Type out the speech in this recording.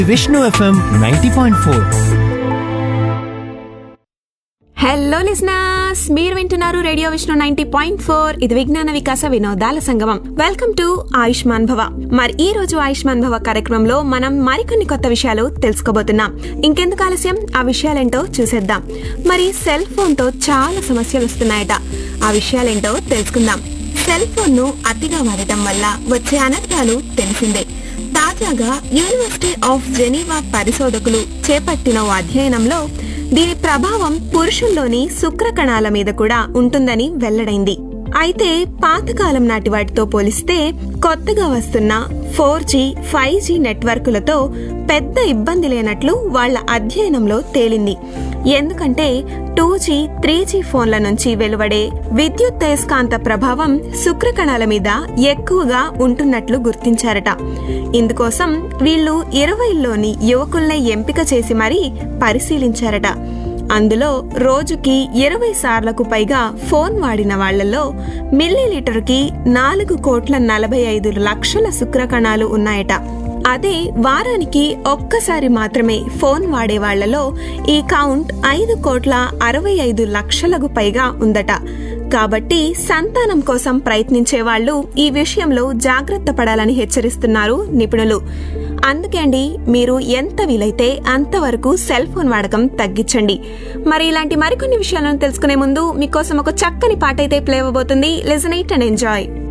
Vishnu FM ninety point four hello listeners మీరు వింటున్నారు radio Vishnu ninety point four ఇది విజ్ఞాన వికాస వినోదాల సంగమం వెల్కమ్ టు ఆయుష్మాన్ భవ మరి ఈ రోజు ఆయుష్మాన్ భవ కార్యక్రమంలో మనం మరికొన్ని కొత్త విషయాలు తెలుసుకోబోతున్నాం ఇంకెందుకు ఆలస్యం ఆ విషయాలేంటో చూసేద్దాం మరి సెల్ ఫోన్ తో చాలా సమస్యలు వస్తున్నాయట ఆ విషయాలేంటో తెలుసుకుందాం సెల్ ఫోన్ ను అతిగా వాడటం వల్ల వచ్చే అనర్థాలు తెలిసిందే తాజాగా యూనివర్సిటీ ఆఫ్ జెనీవా పరిశోధకులు చేపట్టిన ఓ అధ్యయనంలో దీని ప్రభావం పురుషుల్లోని శుక్ర కణాల మీద కూడా ఉంటుందని వెల్లడైంది అయితే పాతకాలం నాటి వాటితో పోలిస్తే కొత్తగా వస్తున్న ఫోర్ జీ ఫైవ్ జీ నెట్వర్కులతో పెద్ద ఇబ్బంది లేనట్లు వాళ్ళ అధ్యయనంలో తేలింది ఎందుకంటే టూ జీ త్రీ జీ ఫోన్ల నుంచి వెలువడే విద్యుత్ అయస్కాంత ప్రభావం శుక్రకణాల మీద ఎక్కువగా ఉంటున్నట్లు గుర్తించారట ఇందుకోసం వీళ్ళు ఇరవైలోని యువకుల్నే ఎంపిక చేసి మరీ పరిశీలించారట అందులో రోజుకి ఇరవై సార్లకు పైగా ఫోన్ వాడిన వాళ్లలో మిల్లీలీటర్కి నాలుగు కోట్ల నలభై ఐదు లక్షల శుక్రకణాలు ఉన్నాయట అదే వారానికి ఒక్కసారి మాత్రమే ఫోన్ వాడే వాళ్లలో ఈ కౌంట్ ఐదు కోట్ల అరవై ఐదు లక్షలకు పైగా ఉందట కాబట్టి సంతానం కోసం ప్రయత్నించే వాళ్ళు ఈ విషయంలో జాగ్రత్త పడాలని హెచ్చరిస్తున్నారు నిపుణులు అందుకే అండి మీరు ఎంత వీలైతే అంతవరకు సెల్ ఫోన్ వాడకం తగ్గించండి మరి ఇలాంటి మరికొన్ని విషయాలను తెలుసుకునే ముందు మీకోసం ఒక చక్కని పాట అయితే ప్లే అవ్వబోతుంది లిజన్ ఇట్ అండ్ ఎంజాయ్